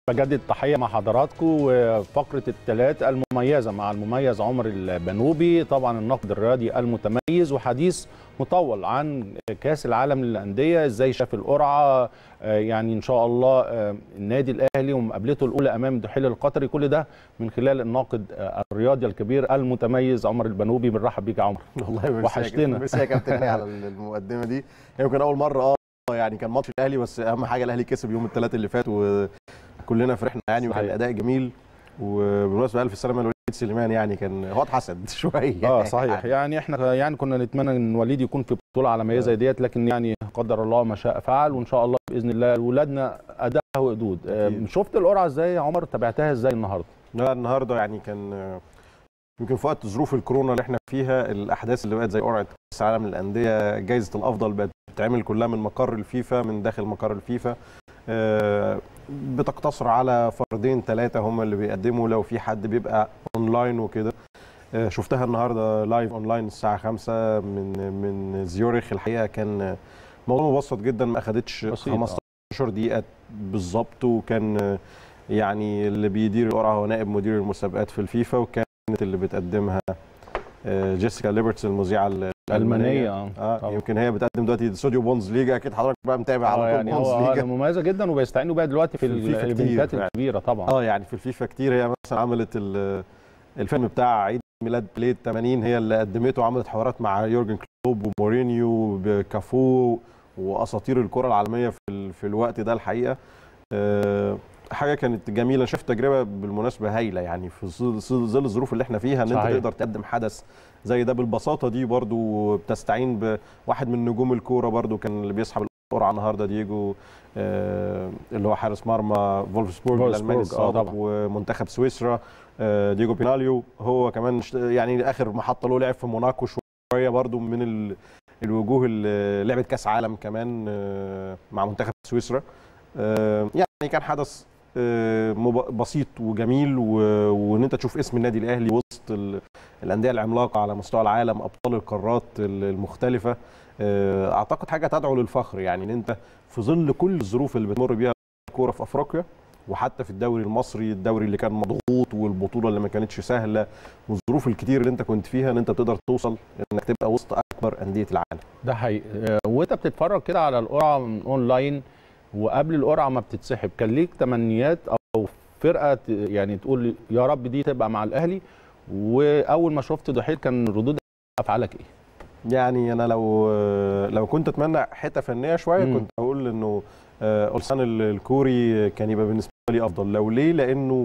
بجدد التحيه مع حضراتكم وفقره الثلاث المميزه مع المميز عمر البنوبي طبعا النقد الرياضي المتميز وحديث مطول عن كاس العالم للانديه ازاي شاف القرعه يعني ان شاء الله النادي الاهلي ومقابلته الاولى امام الدحيل القطري كل ده من خلال الناقد الرياضي الكبير المتميز عمر البنوبي بنرحب بيك يا عمر والله وحشتنا ميرسي يا كابتن على المقدمه دي يمكن اول مره اه يعني كان ماتش الاهلي بس اهم حاجه الاهلي كسب يوم الثلاث اللي فات وكلنا فرحنا يعني وكان الاداء جميل وبالمناسبه الف سلامه لوليد سليمان يعني كان هو اتحسد شويه اه صحيح يعني احنا يعني كنا نتمنى ان وليد يكون في بطوله عالميه زي ديت لكن يعني قدر الله ما شاء فعل وان شاء الله باذن الله اولادنا اداء وقدود شفت القرعه ازاي يا عمر تابعتها ازاي النهارده لا النهارده يعني كان يمكن في وقت ظروف الكورونا اللي احنا فيها الاحداث اللي بقت زي قرعه كاس العالم للانديه جائزه الافضل بقت بتتعمل كلها من مقر الفيفا من داخل مقر الفيفا بتقتصر على فردين ثلاثه هم اللي بيقدموا لو في حد بيبقى اونلاين وكده شفتها النهارده لايف اونلاين الساعه 5 من من زيورخ الحقيقه كان موضوع مبسط جدا ما اخدتش 15 دقيقه بالظبط وكان يعني اللي بيدير القرعه هو نائب مدير المسابقات في الفيفا وكانت اللي بتقدمها جيسيكا ليبرتس المذيعه الالمانيه اه, آه يمكن هي بتقدم دلوقتي استوديو بونز ليجا اكيد حضرتك بقى متابع على طول يعني بونز هو ليجا مميزه جدا وبيستعينوا بيها دلوقتي في, في الايفنتات الكبيره طبعا اه يعني في الفيفا كتير هي مثلا عملت الفيلم بتاع عيد ميلاد بليد 80 هي اللي قدمته وعملت حوارات مع يورجن كلوب ومورينيو بكافو واساطير الكره العالميه في, في الوقت ده الحقيقه أه حاجه كانت جميله شفت تجربه بالمناسبه هايله يعني في ظل الظروف اللي احنا فيها ان انت تقدر تقدم حدث زي ده بالبساطه دي برضو بتستعين بواحد من نجوم الكوره برضو كان اللي بيسحب القرعه النهارده دييجو آه اللي هو حارس مرمى فولفسبورج الالماني السابق ومنتخب سويسرا آه دييجو بيناليو هو كمان يعني اخر محطه له لعب في موناكو شويه برضو من الوجوه اللي لعبت كاس عالم كمان آه مع منتخب سويسرا يعني كان حدث بسيط وجميل وان انت تشوف اسم النادي الاهلي وسط الانديه العملاقه على مستوى العالم ابطال القارات المختلفه اعتقد حاجه تدعو للفخر يعني ان انت في ظل كل الظروف اللي بتمر بيها الكوره في افريقيا وحتى في الدوري المصري الدوري اللي كان مضغوط والبطوله اللي ما كانتش سهله والظروف الكتير اللي انت كنت فيها ان انت تقدر توصل انك تبقى وسط اكبر انديه العالم ده حقيقي وانت بتتفرج كده على القرعه من اونلاين وقبل القرعه ما بتتسحب كان ليك تمنيات او فرقه يعني تقول يا رب دي تبقى مع الاهلي واول ما شفت دحيل كان ردود افعالك ايه؟ يعني انا لو لو كنت اتمنى حته فنيه شويه مم. كنت اقول انه اولسان الكوري كان يبقى بالنسبه لي افضل لو ليه لانه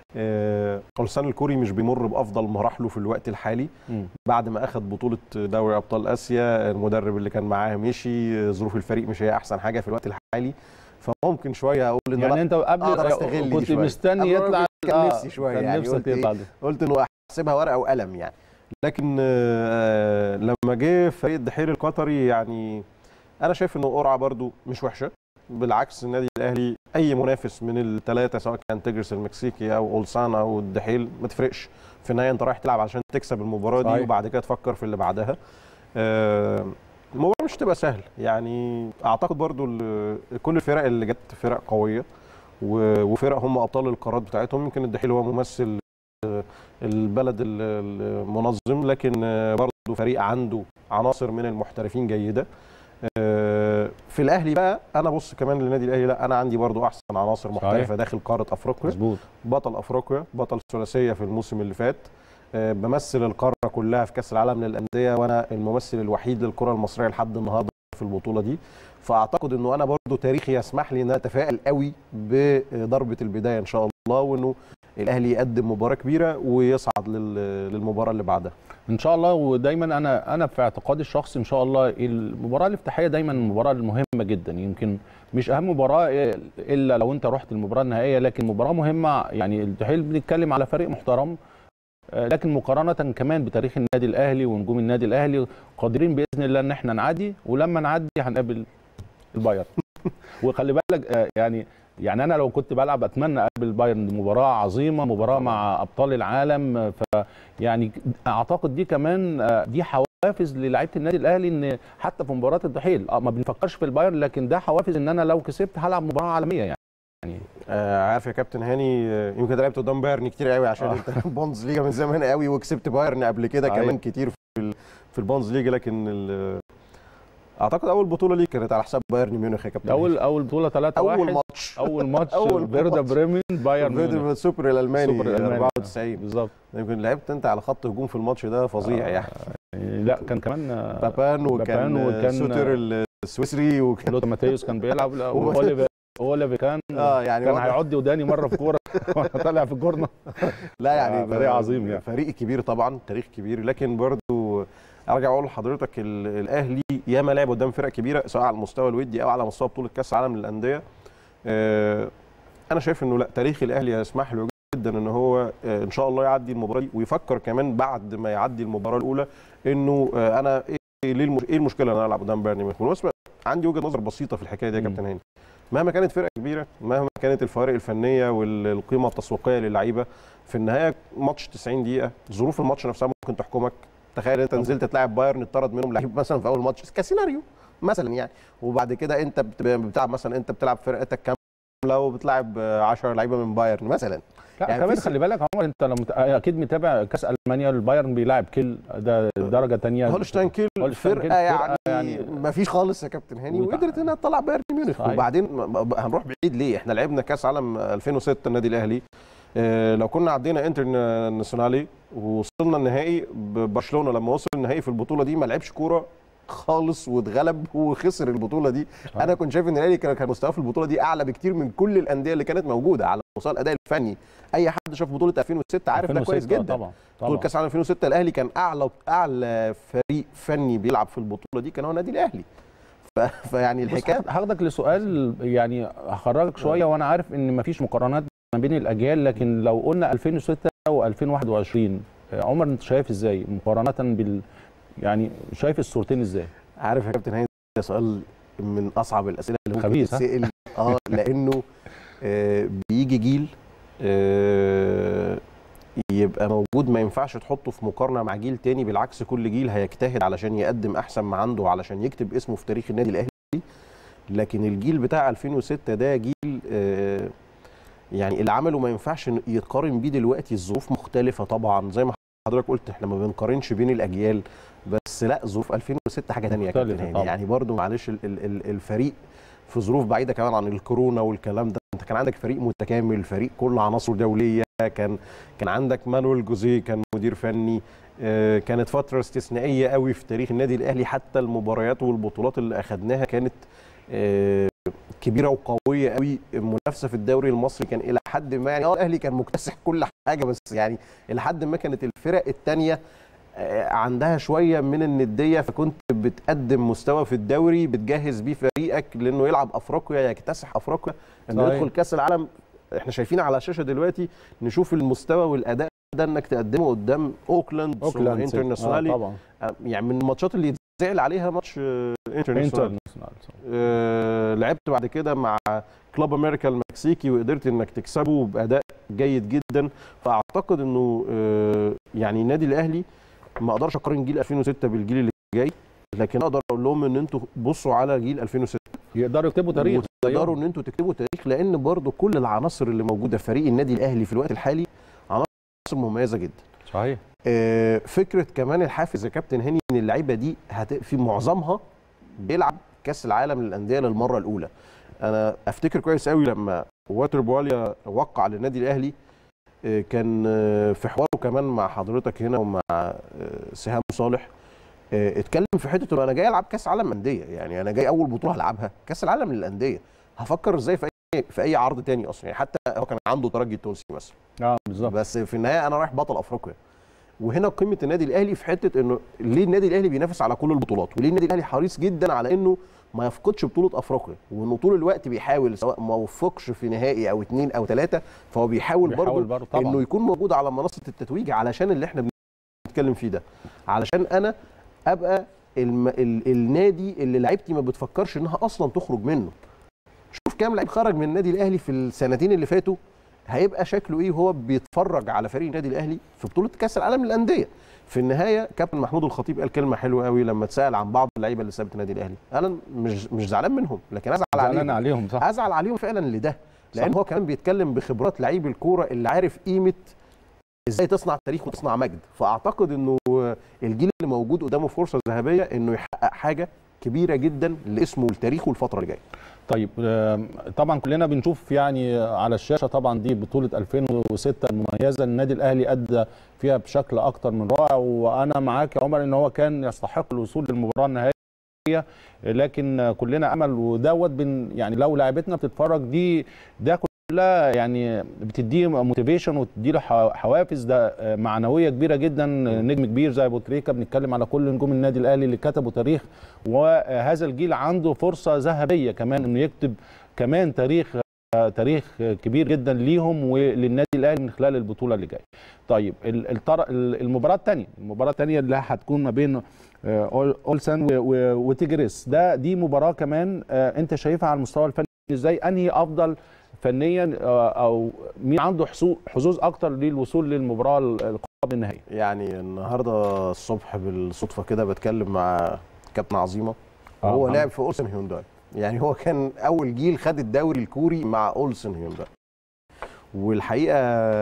اولسان الكوري مش بيمر بافضل مراحله في الوقت الحالي مم. بعد ما اخذ بطوله دوري ابطال اسيا المدرب اللي كان معاه مشي ظروف الفريق مش هي احسن حاجه في الوقت الحالي فممكن شويه اقول ان يعني انت قبل كنت مستني يطلع كان نفسي شويه كان يعني نفسك يطلع قلت انه احسبها ورقه وقلم يعني لكن آه لما جه فريق الدحيل القطري يعني انا شايف انه قرعه برده مش وحشه بالعكس النادي الاهلي اي منافس من الثلاثه سواء كان تجرس المكسيكي او اولسان او الدحيل ما تفرقش في النهايه انت رايح تلعب عشان تكسب المباراه دي صحيح. وبعد كده تفكر في اللي بعدها آه الموضوع مش تبقى سهل يعني اعتقد برضو كل الفرق اللي جت فرق قويه وفرق هم ابطال القارات بتاعتهم يمكن الدحيل هو ممثل البلد المنظم لكن برضو فريق عنده عناصر من المحترفين جيده في الاهلي بقى انا بص كمان للنادي الاهلي لا انا عندي برضو احسن عناصر محترفه صحيح. داخل قاره افريقيا مظبوط بطل افريقيا بطل ثلاثيه في الموسم اللي فات بمثل القاره كلها في كاس العالم للانديه وانا الممثل الوحيد للكره المصريه لحد النهارده في البطوله دي فاعتقد انه انا برضو تاريخي يسمح لي ان اتفائل قوي بضربه البدايه ان شاء الله وانه الاهلي يقدم مباراه كبيره ويصعد للمباراه اللي بعدها ان شاء الله ودايما انا انا في اعتقادي الشخصي ان شاء الله المباراه الافتتاحيه دايما المباراه المهمه جدا يمكن مش اهم مباراه الا لو انت رحت المباراه النهائيه لكن مباراه مهمه يعني الدحيل بنتكلم على فريق محترم لكن مقارنه كمان بتاريخ النادي الاهلي ونجوم النادي الاهلي قادرين باذن الله ان احنا نعدي ولما نعدي هنقابل البايرن وخلي بالك يعني يعني انا لو كنت بلعب اتمنى اقابل بايرن مباراه عظيمه مباراه مع ابطال العالم فيعني اعتقد دي كمان دي حوافز للاعيبه النادي الاهلي ان حتى في مباراه الدحيل ما بنفكرش في البايرن لكن ده حوافز ان انا لو كسبت هلعب مباراه عالميه يعني يعني آه عارف يا كابتن هاني آه، يمكن لعبت قدام بايرن كتير قوي عشان آه. انت بونز ليجا من زمان قوي وكسبت بايرن قبل كده صحيح. كمان كتير في ال- في البونز ليجا لكن ال- اعتقد اول بطوله ليك كانت على حساب بايرن ميونخ يا كابتن اول اول بطوله 3 اول 1 ماتش اول ماتش أول فيردا ماتش. بريمن بايرن ميونخ. فيديو السوبر الالماني السوبر الألماني. 94 بالظبط يمكن لعبت انت على خط هجوم في الماتش ده فظيع آه. يعني لا كان كمان آه، بابان وكان, بابان وكان- سوتر السويسري وكان لوتا ماتيوس كان بيلعب لا، واوليفر اوليفر كان اه يعني كان واضح- هيعض وداني مره في كوره وانا طالع في الجورنه لا يعني آه، فريق عظيم يعني. فريق كبير طبعا تاريخ كبير لكن برضو ارجع اقول لحضرتك ال- الاهلي ياما لعب قدام فرق كبيره سواء على المستوى الودي او على مستوى بطوله كاس العالم للانديه آه، انا شايف انه لا تاريخ الاهلي يسمح له جدا ان هو آه، ان شاء الله يعدي المباراه دي ويفكر كمان بعد ما يعدي المباراه الاولى انه آه، انا ايه ليه المش... ايه المشكله ان انا العب قدام بايرن ميونخ بالمناسبه عندي وجهه نظر بسيطه في الحكايه دي يا مم. كابتن هاني مهما كانت فرقه كبيره مهما كانت الفوارق الفنيه والقيمه التسويقيه للعيبه في النهايه ماتش 90 دقيقه ظروف الماتش نفسها ممكن تحكمك تخيل انت نزلت تلاعب بايرن اتطرد منهم لعيب مثلا في اول ماتش كسيناريو مثلا يعني وبعد كده انت بت- بتلعب مثلا انت بتلعب فرقتك كامله وبتلعب 10 لعيبه من بايرن مثلا لا يعني كمان في س- خلي بالك يا عمر انت لو مت... اكيد متابع كاس المانيا البايرن بيلاعب كيل ده درجه ثانيه هولشتاين كيل هولشتاين فرقه كيل يعني, فرقة يعني يعني- ما فيش خالص يا كابتن هاني وتع- وقدرت انها تطلع بايرن ميونخ صحيح. وبعدين م- م- هنروح بعيد ليه احنا لعبنا كاس عالم 2006 النادي الاهلي اه لو كنا عدينا انتر ناسيونالي ووصلنا النهائي برشلونه لما وصل النهائي في البطوله دي ما لعبش كوره خالص واتغلب وخسر البطوله دي صحيح. انا كنت شايف ان الاهلي كان كان مستواه في البطوله دي اعلى بكتير من كل الانديه اللي كانت موجوده على مستوى الاداء الفني اي حد شاف بطوله 2006 عارف ده كويس 2006 جدا طبعا بطوله طبعا كاس العالم 2006 الاهلي كان اعلى اعلى فريق فني بيلعب في البطوله دي كان هو النادي الاهلي ف... فيعني بص الحكايه هاخد- هاخدك لسؤال يعني هخرجك شويه وانا عارف ان مفيش مقارنات ما بين الاجيال لكن لو قلنا 2006 و2021 عمر انت شايف ازاي مقارنه بال يعني شايف الصورتين ازاي عارف يا كابتن هاني ده سؤال من اصعب الاسئله اللي ممكن خبيث، ها؟ تتسال اه لانه آه بيجي جيل آه يبقى موجود ما ينفعش تحطه في مقارنه مع جيل تاني بالعكس كل جيل هيجتهد علشان يقدم احسن ما عنده علشان يكتب اسمه في تاريخ النادي الاهلي لكن الجيل بتاع 2006 ده جيل آه يعني اللي عمله ما ينفعش إن يتقارن بيه دلوقتي الظروف مختلفه طبعا زي ما حضرتك قلت احنا ما بنقارنش بين الاجيال بس لا ظروف 2006 حاجه ثانيه يا مختلفة كابتن هاني طبعا. يعني برضو معلش ال- ال- ال- الفريق في ظروف بعيده كمان عن الكورونا والكلام ده انت كان عندك فريق متكامل فريق كل عناصر دوليه كان كان عندك مانويل جوزيه كان مدير فني آه، كانت فتره استثنائيه قوي في تاريخ النادي الاهلي حتى المباريات والبطولات اللي اخذناها كانت آه، كبيره وقويه قوي المنافسه في الدوري المصري كان الى حد ما يعني اه الاهلي كان مكتسح كل حاجه بس يعني الى حد ما كانت الفرق الثانيه عندها شويه من النديه فكنت بتقدم مستوى في الدوري بتجهز بيه فريقك لانه يلعب افريقيا يكتسح افريقيا انه صحيح. يدخل كاس العالم احنا شايفين على الشاشه دلوقتي نشوف المستوى والاداء ده انك تقدمه قدام اوكلاند ثم اوكلاند انترناسيونالي آه طبعا يعني من الماتشات اللي يتزعل عليها ماتش آه، انترناسيونالي انترناسيونال آه، لعبت بعد كده مع كلوب امريكا المكسيكي وقدرت انك تكسبه باداء جيد جدا فاعتقد انه آه، يعني النادي الاهلي ما اقدرش اقارن جيل 2006 بالجيل اللي جاي لكن اقدر اقول لهم ان انتوا بصوا على جيل 2006 يقدروا يكتبوا تاريخ وتقدروا ان انتوا تكتبوا تاريخ لان برضو كل العناصر اللي موجوده في فريق النادي الاهلي في الوقت الحالي عناصر مميزه جدا صحيح آه، فكره كمان الحافز يا كابتن هاني ان اللعيبه دي هت... في معظمها بيلعب كاس العالم للانديه للمره الاولى انا افتكر كويس قوي لما واتر بواليا وقع للنادي الاهلي آه، كان آه، في حواره كمان مع حضرتك هنا ومع آه، سهام صالح آه، اتكلم في حته انه انا جاي العب كاس عالم انديه يعني انا جاي اول بطوله هلعبها كاس العالم للانديه هفكر ازاي في اي في اي عرض تاني اصلا يعني حتى هو كان عنده ترجي التونسي مثلا اه بالظبط بس في النهايه انا رايح بطل افريقيا وهنا قيمه النادي الاهلي في حته انه ليه النادي الاهلي بينافس على كل البطولات وليه النادي الاهلي حريص جدا على انه ما يفقدش بطوله افريقيا وانه طول الوقت بيحاول سواء ما وفقش في نهائي او اثنين او ثلاثه فهو بيحاول, بيحاول برضه برضه طبعاً. انه يكون موجود على منصه التتويج علشان اللي احنا بنتكلم فيه ده علشان انا ابقى الم... ال... النادي اللي لعيبتي ما بتفكرش انها اصلا تخرج منه شوف كام لعيب خرج من النادي الاهلي في السنتين اللي فاتوا هيبقى شكله ايه وهو بيتفرج على فريق النادي الاهلي في بطوله كاس العالم للانديه في النهايه كابتن محمود الخطيب قال كلمه حلوه قوي لما اتسال عن بعض اللعيبه اللي سابت النادي الاهلي انا مش مش زعلان منهم لكن ازعل زعلان عليهم عليهم صح ازعل عليهم فعلا لده لان هو كمان بيتكلم بخبرات لعيب الكوره اللي عارف قيمه ازاي تصنع تاريخ وتصنع مجد فاعتقد انه الجيل اللي موجود قدامه فرصه ذهبيه انه يحقق حاجه كبيره جدا لاسمه ولتاريخه الفتره اللي جايه طيب آم، طبعا كلنا بنشوف يعني على الشاشه طبعا دي بطوله 2006 المميزه النادي الاهلي ادى فيها بشكل اكتر من رائع وانا معاك يا عمر ان هو كان يستحق الوصول للمباراه النهائيه لكن كلنا امل ودوت بن يعني لو لعيبتنا بتتفرج دي ده كلها يعني بتديه موتيفيشن وتدي له حوافز ده معنويه كبيره جدا نجم كبير زي ابو تريكه بنتكلم على كل نجوم النادي الاهلي اللي كتبوا تاريخ وهذا الجيل عنده فرصه ذهبيه كمان انه يكتب كمان تاريخ تاريخ كبير جدا ليهم وللنادي الاهلي من خلال البطوله اللي جايه. طيب ال- الطر- ال- المباراه الثانيه المباراه الثانيه اللي هتكون ما بين آه، أول- اولسن و- و- وتيجريس ده دي مباراه كمان آه، انت شايفها على المستوى الفني ازاي انهي افضل فنيا آه، او مين عنده حصو- حظوظ اكتر للوصول للمباراه ال- القاب النهائيه يعني النهارده الصبح بالصدفه كده بتكلم مع كابتن عظيمه آه، هو محمد. لعب في اولسن هيونداي يعني هو كان اول جيل خد الدوري الكوري مع اولسن هيونداي والحقيقه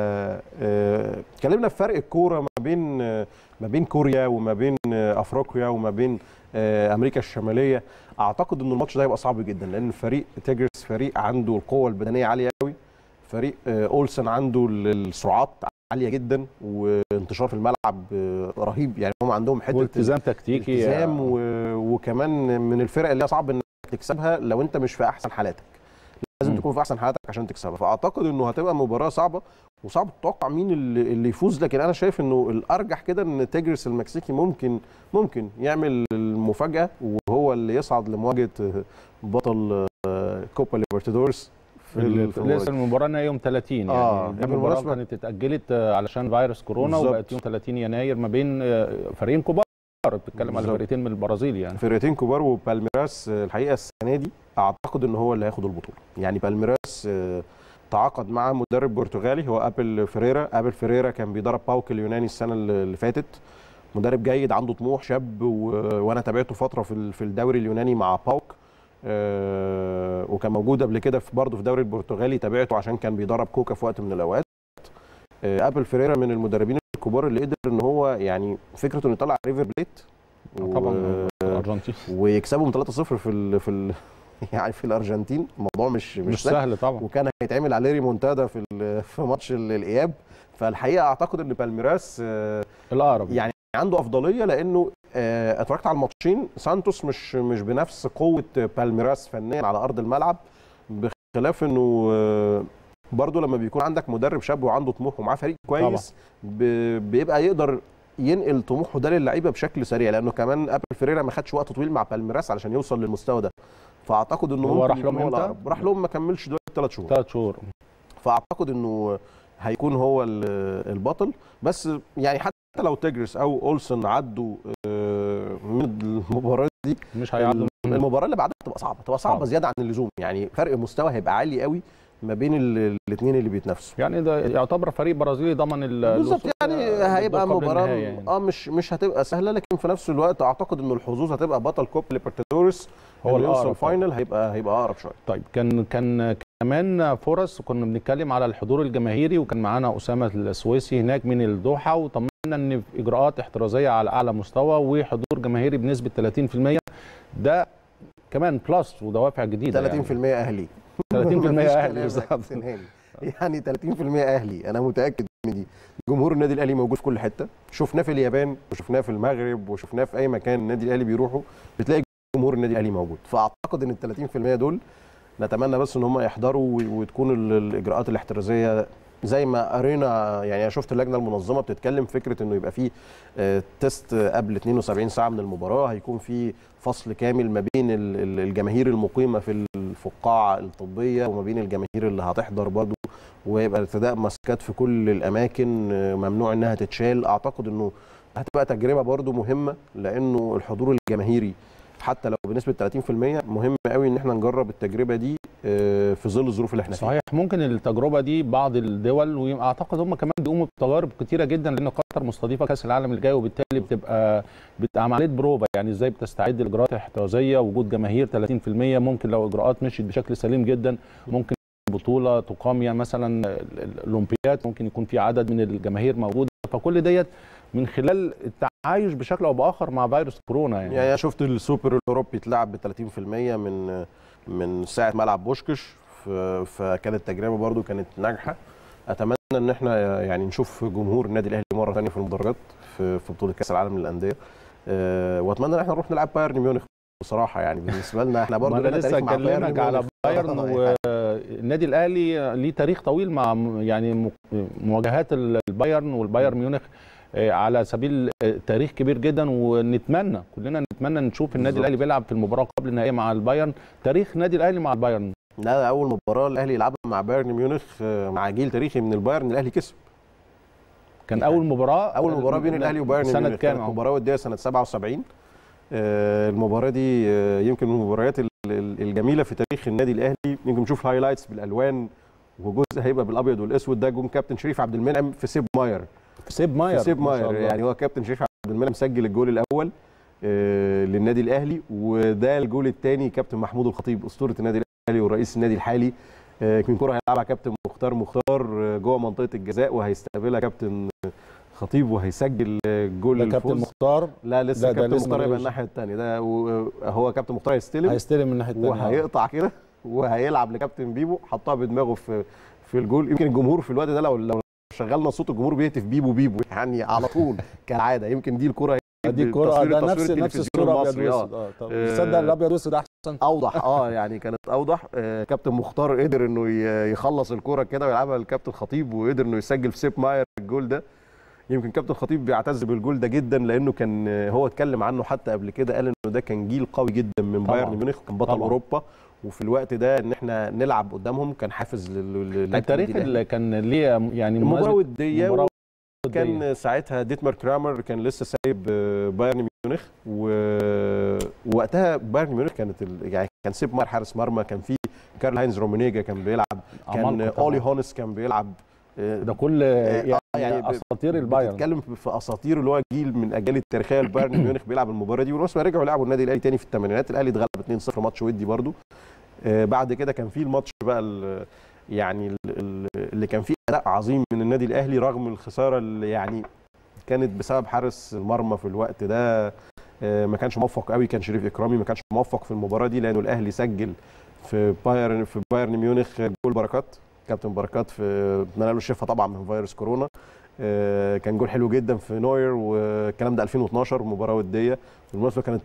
آه، اتكلمنا في فرق الكوره ما بين آه، ما بين كوريا وما بين آه، افريقيا وما بين آه، امريكا الشماليه اعتقد ان الماتش ده هيبقى صعب جدا لان فريق تيجرز فريق عنده القوه البدنيه عاليه قوي فريق آه، اولسن عنده ال- السرعات عاليه جدا وانتشار في الملعب آه، رهيب يعني هم عندهم حته والتزام تكتيكي التزام و... وكمان من الفرق اللي هي صعب انك تكسبها لو انت مش في احسن حالاتك لازم مم. تكون في احسن حالاتك عشان تكسبها فاعتقد انه هتبقى مباراه صعبه وصعب تتوقع مين اللي, اللي يفوز لكن انا شايف انه الارجح كده ان تيجرس المكسيكي ممكن ممكن يعمل المفاجاه وهو اللي يصعد لمواجهه بطل آه، كوبا ليبرتادورس في ال- في لسه المواجهة. المباراه إنها يوم 30 يعني آه، دي المباراه بالمناسبة- كانت اتاجلت آه، علشان فيروس كورونا بالظبط. وبقت يوم 30 يناير ما بين آه، فريقين كبار بتتكلم على بالظبط. فرقتين من البرازيل يعني فرقتين كبار وبالميراس آه، الحقيقه السنه دي اعتقد ان هو اللي هياخد البطوله يعني بالميراس آه، تعاقد مع مدرب برتغالي هو ابل فيريرا ابل فيريرا كان بيدرب باوك اليوناني السنه اللي اللي فاتت مدرب جيد عنده طموح شاب و... وانا تابعته فتره في ال- في الدوري اليوناني مع باوك آه، وكان موجود قبل كده في برضه في الدوري البرتغالي تابعته عشان كان بيدرب كوكا في وقت من الاوقات آه، ابل فيريرا من المدربين الكبار اللي قدر ان هو يعني فكره انه يطلع ريفر بليت طبعا الارجنتين ويكسبهم 3-0 في ال في ال يعني في الارجنتين الموضوع مش مش, مش سهل طبعا وكان هيتعمل عليه ريمونتادا في ال- في ماتش ال- الاياب فالحقيقه اعتقد ان بالميراس آه، الاقرب يعني عنده افضليه لانه آه، اتفرجت على الماتشين سانتوس مش مش بنفس قوه بالميراس فنيا على ارض الملعب بخلاف انه آه، برضه لما بيكون عندك مدرب شاب وعنده طموح ومعاه فريق كويس ب- بيبقى يقدر ينقل طموحه ده للعيبه بشكل سريع لانه كمان ابل فيريرا ما خدش وقت طويل مع بالميراس علشان يوصل للمستوى ده فاعتقد انه هو ممكن راح يكون لهم هو إمتى؟ الأقرب. راح لهم ما كملش دلوقتي ثلاث شهور ثلاث شهور فاعتقد انه هيكون هو ال- البطل بس يعني حتى لو تيجرس او اولسن عدوا آه، من المباراه دي مش هيعدوا من- المباراه اللي بعدها تبقى صعبه تبقى صعبه صعب. زياده عن اللزوم يعني فرق مستوى هيبقى عالي قوي ما بين الاثنين اللي بيتنافسوا يعني ده يعتبر فريق برازيلي ضمن ال- بالظبط الوصول يعني للدور هيبقى قبل مباراه النهاية يعني. اه مش مش هتبقى سهله لكن في نفس الوقت اعتقد انه الحظوظ هتبقى بطل كوب ليبرتادورس هو هو اللي يوصل الأقرب طبعاً. فاينل هيبقى هيبقى اقرب شويه طيب كان كان كمان فرص كنا بنتكلم على الحضور الجماهيري وكان معانا اسامه السويسي هناك من الدوحه وطمنا ان في اجراءات احترازيه على اعلى مستوى وحضور جماهيري بنسبه 30% ده كمان بلس ودوافع جديده 30% اهلي 30% مفيش أهلي كلام يا بالظبط. كابتن هاني. يعني 30% اهلي انا متاكد من دي جمهور النادي الاهلي موجود في كل حته شفناه في اليابان وشفناه في المغرب وشفناه في اي مكان النادي الاهلي بيروحه بتلاقي جمهور النادي الاهلي موجود فاعتقد ان ال 30% دول نتمنى بس ان هم يحضروا و- وتكون ال- الاجراءات الاحترازيه زي ما قرينا يعني انا شفت اللجنه المنظمه بتتكلم فكره انه يبقى في آه، تيست قبل 72 ساعه من المباراه هيكون في فصل كامل ما بين ال- ال- الجماهير المقيمه في الفقاعه الطبيه وما بين الجماهير اللي هتحضر برضو ويبقى ارتداء ماسكات في كل الاماكن آه، ممنوع انها تتشال اعتقد انه هتبقى تجربه برضو مهمه لانه الحضور الجماهيري حتى لو بنسبه 30% مهم قوي ان احنا نجرب التجربه دي آه، في ظل الظروف اللي احنا فيها صحيح ممكن التجربه دي بعض الدول واعتقد هم كمان بيقوموا بتجارب كتيره جدا لان قطر مستضيفه كاس العالم اللي جاي وبالتالي بتبقى بتبقى عمليه بروفا يعني ازاي بتستعد الاجراءات الاحترازيه وجود جماهير 30% ممكن لو اجراءات مشيت بشكل سليم جدا ممكن بطوله تقام يعني مثلا ال- ال- الاولمبياد ممكن يكون في عدد من الجماهير موجوده فكل ديت من خلال التعايش بشكل او باخر مع فيروس كورونا يعني, يعني انا شفت السوبر الاوروبي اتلعب ب 30% من من ساعه ملعب بوشكش ف- فكانت تجربه برضو كانت ناجحه اتمنى ان احنا يعني نشوف جمهور النادي الاهلي مره ثانيه في المدرجات في في بطوله كاس العالم للانديه أه واتمنى ان احنا نروح نلعب بايرن ميونخ بصراحه يعني بالنسبه لنا احنا برضو ما انا لنا لسه تاريخ مع بايرن اكلمك على ميونخ. بايرن آه، والنادي الاهلي ليه تاريخ طويل مع م- يعني م- مواجهات البايرن والبايرن ميونخ آه، على سبيل آه، تاريخ كبير جدا ونتمنى كلنا نتمنى نشوف النادي بالظبط. الاهلي بيلعب في المباراه قبل النهائيه مع البايرن تاريخ النادي الاهلي مع البايرن لا ده اول مباراه الاهلي يلعبها مع بايرن ميونخ آه، مع جيل تاريخي من البايرن الاهلي كسب كان يعني اول مباراه اول مباراه بين الاهلي وبايرن سنه ميونخ كام كانت مباراه وديه سنه 77 آه، المباراه دي آه، يمكن من المباريات ال- ال- الجميله في تاريخ النادي الاهلي يمكن نشوف هايلايتس بالالوان وجزء هيبقى بالابيض والاسود ده جون كابتن شريف عبد المنعم في سيب ماير سيب ماير في سيب ما شاء ماير الله. يعني هو كابتن شريف عبد المنعم سجل الجول الاول آه، للنادي الاهلي وده الجول الثاني كابتن محمود الخطيب اسطوره النادي الاهلي ورئيس النادي الحالي آه، كان كره هيلعبها كابتن مختار مختار آه، جوه منطقه الجزاء وهيستقبلها كابتن خطيب وهيسجل آه، جول ده كابتن الفوز مختار لا لسه ده- ده كابتن لسه مختار يبقى ملوش. الناحيه الثانيه ده و- هو كابتن مختار هيستلم هيستلم من الناحيه الثانيه وهيقطع كده وهيلعب لكابتن بيبو حطها بدماغه في في الجول يمكن الجمهور في الوقت ده لو لو شغلنا صوت الجمهور بيهتف بيبو بيبو يعني على طول كالعاده يمكن دي الكره دي الكرة تصوير- ده تصوير نفس نفس التلفزيون الصورة ابيض المصري، آه. واسود اه طب آه. تصدق الابيض واسود احسن اوضح اه يعني كانت اوضح آه كابتن مختار قدر انه ي- يخلص الكره كده ويلعبها للكابتن خطيب وقدر انه يسجل في سيب ماير الجول ده يمكن كابتن خطيب بيعتز بالجول ده جدا لانه كان آه، هو اتكلم عنه حتى قبل كده قال انه ده كان جيل قوي جدا من طبعاً. بايرن ميونخ كان بطل طبعاً. اوروبا وفي الوقت ده ان احنا نلعب قدامهم كان حافز لل- للاعيبة التاريخ النادي الأهلي. اللي كان ليه يعني المباراه مناسبة- وديه مباراة ودية. كان ساعتها ديتمار كرامر كان لسه سايب آه، بايرن ميونخ و- ووقتها بايرن ميونخ كانت ال... يعني كان سيب مار حارس مرمى كان في كارل هاينز رومينيجا كان بيلعب كان عمالقة طبعاً. اولي هونس كان بيلعب آه، ده كل آه، يعني, يعني ب- اساطير البايرن بتتكلم في اساطير اللي هو جيل من اجيال التاريخيه لبايرن ميونخ بيلعب المباراه دي والناس رجعوا لعبوا النادي الاهلي تاني في الثمانينات الاهلي اتغلب 2-0 ماتش ودي برضو آه، بعد كده كان في الماتش بقى ال- يعني ال- ال- اللي كان فيه اداء عظيم من النادي الاهلي رغم الخساره اللي يعني كانت بسبب حارس المرمى في الوقت ده آه، ما كانش موفق قوي كان شريف اكرامي ما كانش موفق في المباراه دي لانه الاهلي سجل في بايرن في بايرن ميونخ جول بركات كابتن بركات في اتمنى له الشفاء طبعا من فيروس كورونا آه، كان جول حلو جدا في نوير والكلام ده 2012 مباراه وديه بالمناسبه كانت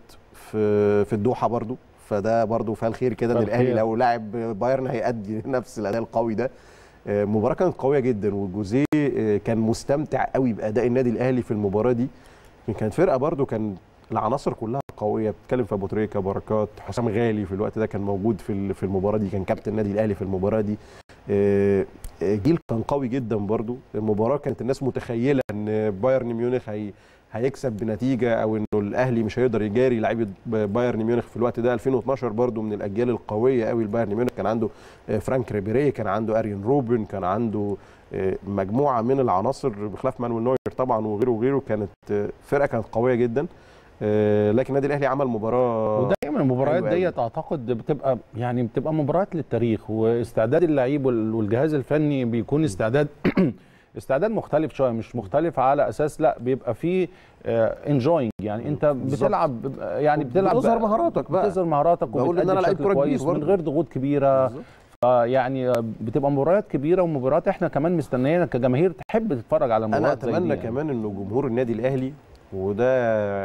في في الدوحه برضو فده برضو فيها الخير كده ان فيها الاهلي الخير. لو لاعب بايرن هيأدي نفس الاداء القوي ده آه، المباراه كانت قويه جدا وجوزيه آه، كان مستمتع قوي باداء النادي الاهلي في المباراه دي كانت فرقه برضو كان العناصر كلها قويه بتتكلم في ابو تريكه بركات حسام غالي في الوقت ده كان موجود في ال- في المباراه دي كان كابتن النادي الاهلي في المباراه دي آه، آه، جيل كان قوي جدا برضو المباراه كانت الناس متخيله ان بايرن ميونخ هي هيكسب بنتيجه او انه الاهلي مش هيقدر يجاري لعيبه بايرن ميونخ في الوقت ده 2012 برضو من الاجيال القويه قوي لبايرن ميونخ كان عنده آه، فرانك ريبيري كان عنده اريان روبن كان عنده آه، مجموعه من العناصر بخلاف مانويل نوير طبعا وغيره وغيره كانت آه، فرقه كانت قويه جدا آه، لكن النادي الاهلي عمل مباراه ودايما المباريات حلو قوي. ديت اعتقد بتبقى يعني بتبقى مباريات للتاريخ واستعداد اللعيب وال- والجهاز الفني بيكون استعداد استعداد مختلف شويه مش مختلف على اساس لا بيبقى فيه انجوينج يعني انت بالظبط. بتلعب يعني بتلعب بتظهر مهاراتك بقى. بتظهر مهاراتك بقول إن وبتأدي أنا لعيب بشكل كورة كبير كويس من برضه. غير ضغوط كبيره بالظبط. فيعني بتبقى مباريات كبيره ومباريات احنا كمان مستنيينها كجماهير تحب تتفرج على انا مباريات زي دي اتمنى يعني. كمان انه جمهور النادي الاهلي وده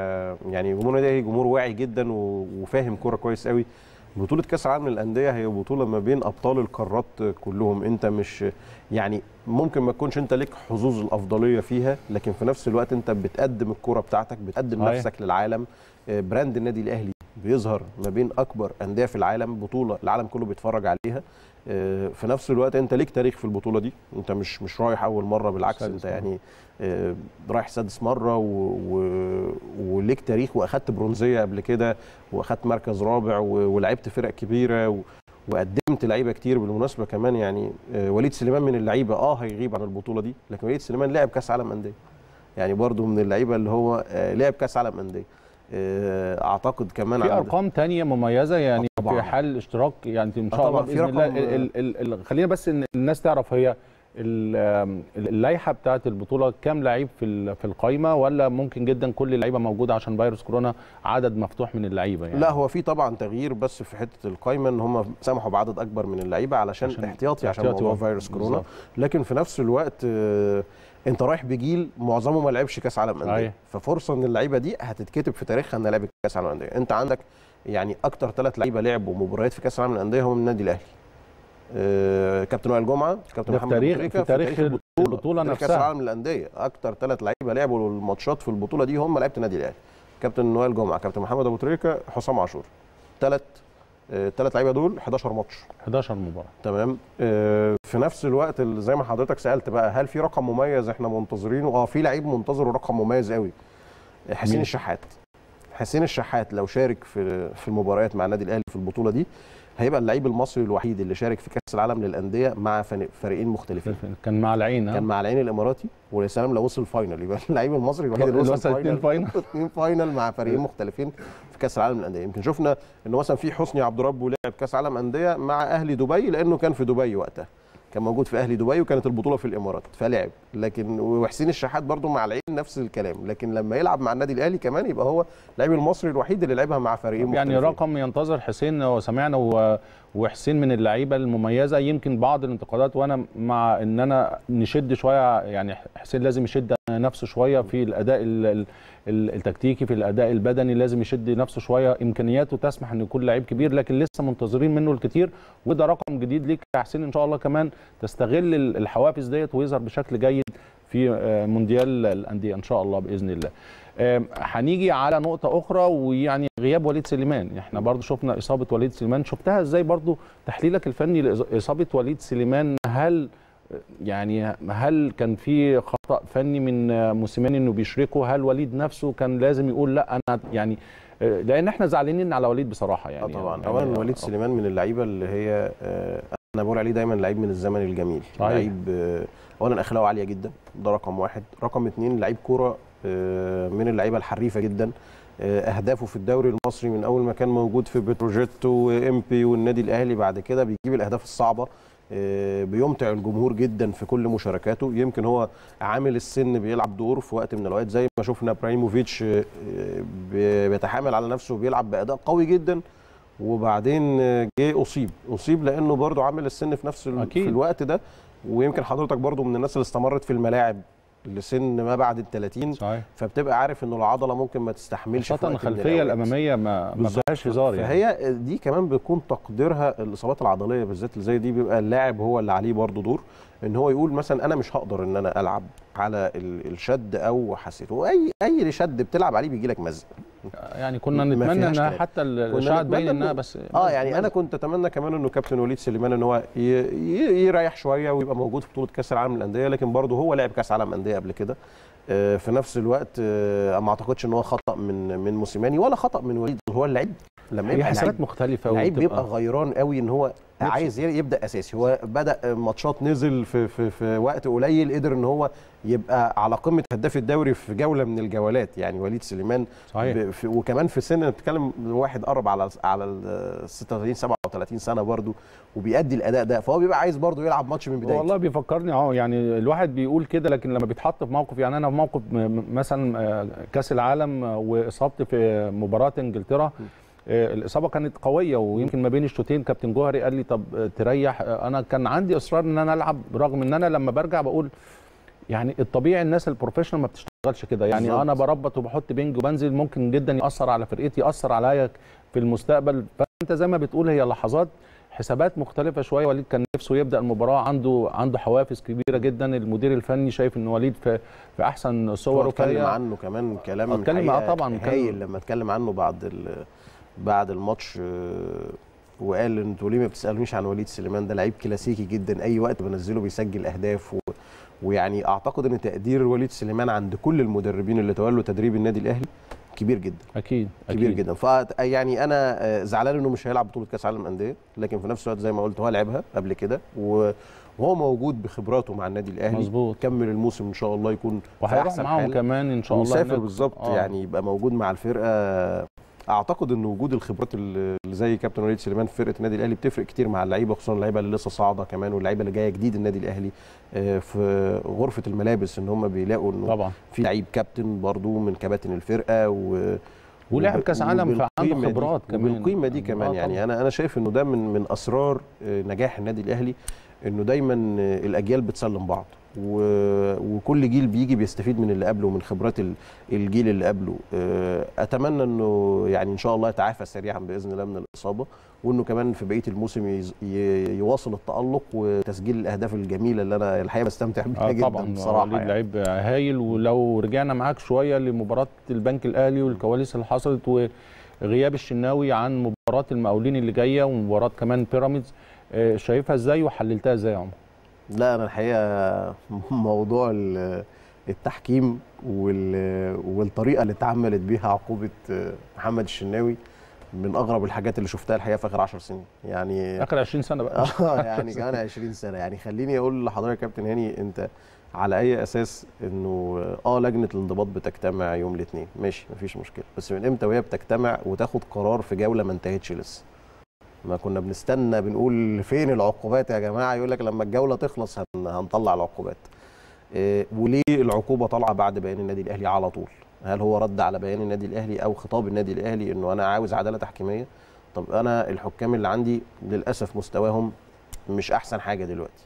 يعني جمهور النادي الاهلي جمهور واعي جدا و- وفاهم كوره كويس قوي بطولة كأس العالم للأندية هي بطولة ما بين أبطال القارات كلهم، أنت مش يعني ممكن ما تكونش أنت ليك حظوظ الأفضلية فيها، لكن في نفس الوقت أنت بتقدم الكوره بتاعتك، بتقدم صحيح. نفسك للعالم، آه، براند النادي الأهلي بيظهر ما بين أكبر أندية في العالم، بطولة العالم كله بيتفرج عليها، آه، في نفس الوقت أنت ليك تاريخ في البطولة دي، أنت مش مش رايح أول مرة بالعكس سادس أنت مرة. يعني آه، رايح سادس مرة و... و... وليك تاريخ وأخدت برونزية قبل كده واخدت مركز رابع و- ولعبت فرق كبيره و... وقدمت لعيبه كتير بالمناسبه كمان يعني آه، وليد سليمان من اللعيبه اه هيغيب عن البطوله دي لكن وليد سليمان لعب كاس عالم انديه يعني برضو من اللعيبه اللي هو آه، لعب كاس عالم انديه آه، اعتقد كمان في عند- ارقام تانية مميزه يعني طبعاً. في حال اشتراك يعني ان آه شاء الله طبعاً، في باذن الله رقم- ال- ال- ال- خلينا بس ان الناس تعرف هي ال- آم، اللائحه بتاعه البطوله كام لعيب في ال- في القائمه ولا ممكن جدا كل اللعيبه موجوده عشان فيروس كورونا عدد مفتوح من اللعيبه يعني لا هو في طبعا تغيير بس في حته القايمه ان هم سمحوا بعدد اكبر من اللعيبه علشان, عشان احتياطي عشان احتياطي موضوع و- فيروس كورونا بالظبط. لكن في نفس الوقت آه، انت رايح بجيل معظمه ما لعبش كاس عالم انديه صحيح. ففرصه ان اللعيبه دي هتتكتب في تاريخها انها لعبت كاس عالم انديه انت عندك يعني اكتر ثلاث لعيبه لعبوا مباريات في كاس العالم للانديه هم من النادي الاهلي آه، كابتن وائل جمعه كابتن ده في محمد تاريخ- أبو تريكة، في تاريخ البطولة تاريخ كاس نفسها. العالم للانديه اكتر ثلاث لعيبه لعبوا الماتشات في البطوله دي هم لعيبه النادي الاهلي كابتن وائل جمعه كابتن محمد ابو تريكه حسام عاشور ثلاث ثلاث لعيبه دول 11 ماتش 11 مباراه تمام آه، في نفس الوقت ال- زي ما حضرتك سالت بقى هل في رقم مميز احنا منتظرينه اه في لعيب منتظره رقم مميز قوي حسين مين؟ الشحات حسين الشحات لو شارك في في المباريات مع النادي الاهلي في البطوله دي هيبقى اللعيب المصري الوحيد اللي شارك في كاس العالم للانديه مع فن- فريقين مختلفين كان مع العين ها؟ كان مع العين الاماراتي ويا سلام لو وصل فاينل يبقى اللعيب المصري الوحيد اللي اللي وصل وصل اتنين فاينل. اثنين فاينل مع فريقين مختلفين في كاس العالم للانديه يمكن شفنا انه مثلا في حسني عبد ربه لعب كاس عالم انديه مع اهلي دبي لانه كان في دبي وقتها كان موجود في اهلي دبي وكانت البطوله في الامارات فلعب لكن وحسين الشحات برضو مع العين نفس الكلام لكن لما يلعب مع النادي الاهلي كمان يبقى هو اللاعب المصري الوحيد اللي لعبها مع فريقين يعني مختلفين رقم ينتظر حسين وسمعنا و- وحسين من اللعيبه المميزه يمكن بعض الانتقادات وانا مع ان انا نشد شويه يعني حسين لازم يشد نفسه شويه في الاداء ال- ال- ال- التكتيكي في الاداء البدني لازم يشد نفسه شويه امكانياته تسمح ان يكون لعيب كبير لكن لسه منتظرين منه الكثير وده رقم جديد ليك يا حسين ان شاء الله كمان تستغل ال- الحوافز ديت ويظهر بشكل جيد في آه، مونديال الانديه ان شاء الله باذن الله آم، هنيجي على نقطة أخرى ويعني غياب وليد سليمان، احنا برضو شفنا إصابة وليد سليمان، شفتها ازاي برضو تحليلك الفني لإصابة وليد سليمان هل يعني هل كان في خطأ فني من موسيماني انه بيشركه؟ هل وليد نفسه كان لازم يقول لا انا يعني آه، لان احنا زعلانين على وليد بصراحة اه يعني طبعا يعني اولا وليد سليمان من اللعيبه اللي هي آه، انا بقول عليه دايما لعيب من الزمن الجميل صحيح. لعيب آه، اولا اخلاقه عاليه جدا ده رقم واحد رقم اتنين لعيب كوره آه، من اللعيبه الحريفه جدا آه، اهدافه في الدوري المصري من اول ما كان موجود في بتروجيت وامبي والنادي الاهلي بعد كده بيجيب الاهداف الصعبه آه، بيمتع الجمهور جدا في كل مشاركاته يمكن هو عامل السن بيلعب دور في وقت من الاوقات زي ما شفنا ابراهيموفيتش آه، آه، بيتحامل على نفسه وبيلعب باداء قوي جدا وبعدين آه، جه اصيب اصيب لانه برضه عامل السن في نفس ال- أكيد. في الوقت ده ويمكن حضرتك برضه من الناس اللي استمرت في الملاعب لسن ما بعد ال 30 صحيح فبتبقى عارف انه العضله ممكن ما تستحملش في خاصة وقت من الخلفية الأوقات. الأمامية ما ما بالظبط. فيهاش هزار يعني فهي دي كمان بيكون تقديرها الاصابات العضليه بالذات اللي زي دي بيبقى اللاعب هو اللي عليه برضه دور ان هو يقول مثلا انا مش هقدر ان انا العب على ال- الشد او حسيته واي اي شد بتلعب عليه بيجي لك مزق يعني كنا ما نتمنى فيهاش انها كلام. حتى كنا الاشاعه تبين نتمنى انها إنه- بس اه يعني انا كنت اتمنى كمان انه كابتن وليد سليمان ان هو ي- ي- يريح شويه ويبقى موجود في بطوله كاس العالم للانديه لكن برضه هو لعب كاس عالم انديه قبل كده آه، في نفس الوقت آه، ما اعتقدش ان هو خطا من من موسيماني ولا خطا من وليد هو اللعيب لما هي يبقى حسابات لعيب مختلفه لعيب وتبقى- بيبقى غيران قوي ان هو نفسه. عايز ي- يبدا اساسي هو بدا ماتشات نزل في في في وقت قليل قدر ان هو يبقى على قمه هداف الدوري في جوله من الجولات يعني وليد سليمان صحيح ب- في وكمان في سن بتتكلم واحد قرب على على ال 36 37 سنه برضو وبيأدي الاداء ده فهو بيبقى عايز برضو يلعب ماتش من بدايته والله بيفكرني اه يعني الواحد بيقول كده لكن لما بيتحط في موقف يعني انا في موقف م- م- مثلا آه، كاس العالم آه، واصابتي في مباراه انجلترا آه، الاصابه كانت قويه ويمكن ما بين الشوطين كابتن جوهري قال لي طب آه، تريح آه، انا كان عندي اصرار ان انا العب رغم ان انا لما برجع بقول يعني الطبيعي الناس البروفيشنال ما بتشتغلش كده يعني بالظبط. انا بربط وبحط بنج وبنزل ممكن جدا ياثر على فرقتي ياثر عليا في المستقبل فانت زي ما بتقول هي لحظات حسابات مختلفة شوية وليد كان نفسه يبدأ المباراة عنده عنده حوافز كبيرة جدا المدير الفني شايف ان وليد في في احسن صوره اتكلم فهي- عنه كمان كلام اتكلم معاه الحقيقة طبعاً، هايل اتكلم. لما اتكلم عنه بعد ال- بعد الماتش آه، وقال انتوا ليه ما بتسالونيش عن وليد سليمان ده لعيب كلاسيكي جدا اي وقت بنزله بيسجل اهداف و... ويعني اعتقد ان تقدير وليد سليمان عند كل المدربين اللي تولوا تدريب النادي الاهلي كبير جدا اكيد كبير أكيد. جدا ف يعني انا آه، زعلان انه مش هيلعب بطوله كاس العالم للانديه لكن في نفس الوقت زي ما قلت هو لعبها قبل كده و- وهو موجود بخبراته مع النادي الاهلي مظبوط كمل الموسم ان شاء الله يكون في وهيروح احسن معاهم حال كمان ان شاء الله ويسافر هناك. بالظبط آه. يعني يبقى موجود مع الفرقه اعتقد ان وجود الخبرات اللي زي كابتن وليد سليمان في فرقه النادي الاهلي بتفرق كتير مع اللعيبه خصوصا اللعيبه اللي لسه صاعده كمان واللعيبه اللي جايه جديد النادي الاهلي آه، في غرفه الملابس ان هم بيلاقوا انه طبعا في لعيب كابتن برضو من كباتن الفرقه و ولاعب وب- كاس عالم فعنده وبالقيمة دي- خبرات كمان وبالقيمه دي آه، كمان يعني طبعاً. انا انا شايف انه ده من من اسرار آه، نجاح النادي الاهلي انه دايما آه، الاجيال بتسلم بعض و- وكل جيل بيجي بيستفيد من اللي قبله ومن خبرات ال- الجيل اللي قبله آه، اتمنى انه يعني ان شاء الله يتعافى سريعا باذن الله من الاصابه وانه كمان في بقيه الموسم يز- ي- يواصل التالق وتسجيل الاهداف الجميله اللي انا الحقيقه بستمتع بيها اه جدا طبعا بصراحه وليد يعني. لعيب هايل ولو رجعنا معاك شويه لمباراه البنك الاهلي والكواليس اللي حصلت وغياب الشناوي عن مباراه المقاولين اللي جايه ومباراه كمان بيراميدز آه، شايفها ازاي وحللتها ازاي يا عمر؟ لا انا الحقيقه موضوع ال- التحكيم وال- والطريقه اللي اتعملت بيها عقوبه محمد الشناوي من اغرب الحاجات اللي شفتها الحقيقه في اخر 10 سنين يعني اخر 20 سنه بقى اه يعني كمان 20 سنه يعني خليني اقول لحضرتك يا كابتن هاني انت على اي اساس انه اه لجنه الانضباط بتجتمع يوم الاثنين ماشي مفيش مشكله بس من امتى وهي بتجتمع وتاخد قرار في جوله ما انتهتش لسه ما كنا بنستنى بنقول فين العقوبات يا جماعه يقول لك لما الجوله تخلص هن- هنطلع العقوبات إيه وليه العقوبه طالعه بعد بيان النادي الاهلي على طول هل هو رد على بيان النادي الاهلي او خطاب النادي الاهلي انه انا عاوز عداله تحكيميه طب انا الحكام اللي عندي للاسف مستواهم مش احسن حاجه دلوقتي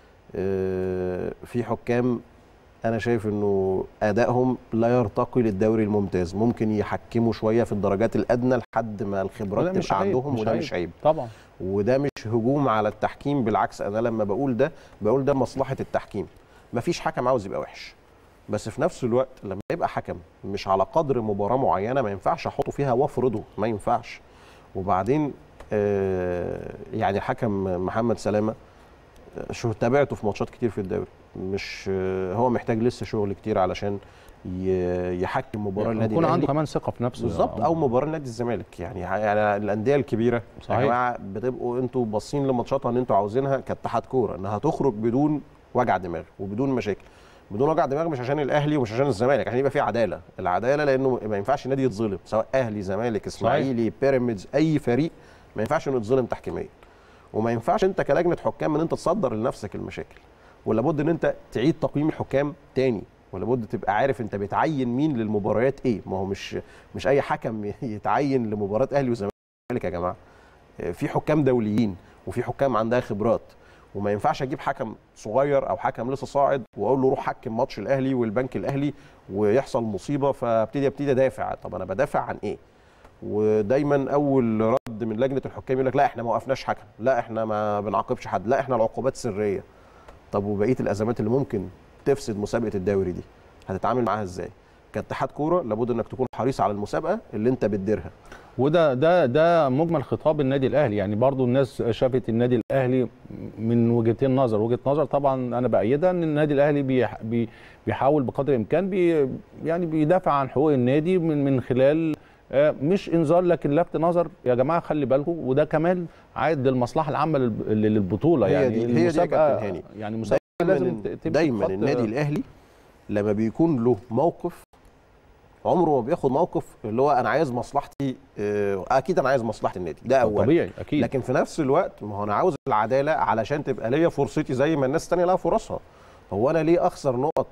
آه، في حكام انا شايف انه ادائهم لا يرتقي للدوري الممتاز ممكن يحكموا شويه في الدرجات الادنى لحد ما الخبرات وده مش تبقى عيب، عندهم مش وده عيب. مش عيب طبعا وده مش هجوم على التحكيم بالعكس انا لما بقول ده بقول ده مصلحه التحكيم مفيش حكم عاوز يبقى وحش بس في نفس الوقت لما يبقى حكم مش على قدر مباراه معينه ما ينفعش احطه فيها وافرضه ما ينفعش وبعدين آه، يعني الحكم محمد سلامه آه، شو تابعته في ماتشات كتير في الدوري مش آه، هو محتاج لسه شغل كتير علشان ي- يحكم مباراه النادي يكون عنده الاهلي كمان ثقه في نفسه يا بالظبط عمر. او مباراه نادي الزمالك يعني يعني الانديه الكبيره صحيح. يا جماعه بتبقوا انتوا باصين لماتشاتها ان انتوا عاوزينها كاتحاد كوره انها تخرج بدون وجع دماغ وبدون مشاكل بدون وجع دماغ مش عشان الاهلي ومش عشان الزمالك عشان يبقى في عداله العداله لانه ما ينفعش نادي يتظلم سواء اهلي زمالك اسماعيلي بيراميدز اي فريق ما ينفعش انه يتظلم تحكيميا وما ينفعش انت كلجنه حكام ان انت تصدر لنفسك المشاكل ولا بد ان انت تعيد تقييم الحكام تاني ولا بد تبقى عارف انت بتعين مين للمباريات ايه ما هو مش مش اي حكم يتعين لمباراه اهلي وزمالك يا جماعه في حكام دوليين وفي حكام عندها خبرات وما ينفعش اجيب حكم صغير او حكم لسه صاعد واقول له روح حكم ماتش الاهلي والبنك الاهلي ويحصل مصيبه فابتدي ابتدي ادافع طب انا بدافع عن ايه ودايما اول رد من لجنه الحكام يقول لك لا احنا ما وقفناش حكم لا احنا ما بنعاقبش حد لا احنا العقوبات سريه طب وبقيه الازمات اللي ممكن تفسد مسابقه الدوري دي هتتعامل معاها ازاي كاتحاد كوره لابد انك تكون حريص على المسابقه اللي انت بتديرها وده ده ده مجمل خطاب النادي الاهلي يعني برضو الناس شافت النادي الاهلي من وجهتين نظر وجهه نظر طبعا انا بايدها ان النادي الاهلي بيح بي بيحاول بقدر الامكان بي يعني بيدافع عن حقوق النادي من من خلال آه، مش انذار لكن لفت نظر يا جماعه خلي بالكم وده كمان عائد للمصلحه العامه للب- للبطوله هي يعني دي- هي دي يا المسابقه كابتن هاني. يعني المسابقه دايما لازم ت- تمشي دايما بخط- النادي الاهلي لما بيكون له موقف عمره ما بياخد موقف اللي هو انا عايز مصلحتي آه، اكيد انا عايز مصلحه النادي ده اولا طبيعي اكيد لكن في نفس الوقت ما هو انا عاوز العداله علشان تبقى ليا فرصتي زي ما الناس الثانيه لها فرصها هو انا ليه اخسر نقط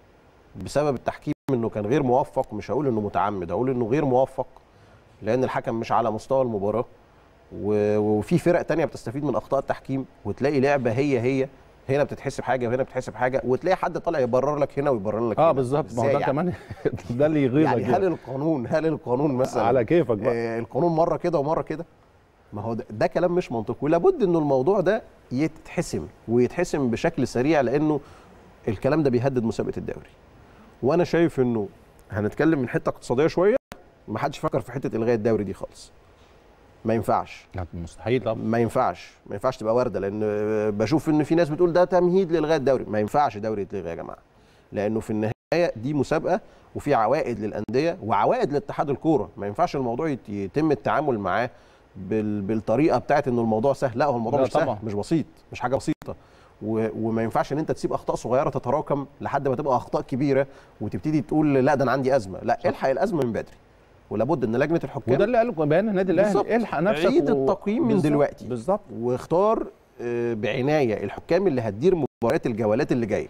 بسبب التحكيم انه كان غير موفق مش هقول انه متعمد هقول انه غير موفق لان الحكم مش على مستوى المباراه و- وفي فرق تانية بتستفيد من اخطاء التحكيم وتلاقي لعبه هي هي هنا بتتحسب حاجه وهنا بتتحسب حاجه وتلاقي حد طالع يبرر لك هنا ويبرر لك اه هنا. بالظبط ما هو إزاي ده يعني؟ كمان ده اللي يغيظك يعني هل يعني القانون هل القانون مثلا على كيفك بقى آه، القانون مره كده ومره كده ما هو ده, ده كلام مش منطقي ولابد انه الموضوع ده يتحسم ويتحسم بشكل سريع لانه الكلام ده بيهدد مسابقه الدوري وانا شايف انه هنتكلم من حته اقتصاديه شويه ما حدش فكر في حته الغاء الدوري دي خالص ما ينفعش لا، مستحيل طبعا ما ينفعش ما ينفعش تبقى وارده لان بشوف ان في ناس بتقول ده تمهيد لالغاء الدوري ما ينفعش دوري يتلغي يا جماعه لانه في النهايه دي مسابقه وفي عوائد للانديه وعوائد لاتحاد الكوره ما ينفعش الموضوع يت- يتم التعامل معاه بال... بالطريقه بتاعت انه الموضوع سهل لا هو الموضوع لا مش سهل طبعا. مش بسيط مش حاجه بسيطه و... وما ينفعش ان انت تسيب اخطاء صغيره تتراكم لحد ما تبقى اخطاء كبيره وتبتدي تقول لا ده انا عندي ازمه لا الحق الازمه من بدري ولابد ان لجنه الحكام وده اللي قاله بيان النادي بالظبط. الاهلي الحق نفسك عيد التقييم من بالظبط، دلوقتي. بالظبط واختار آه، بعنايه الحكام اللي هتدير مباريات الجولات اللي جايه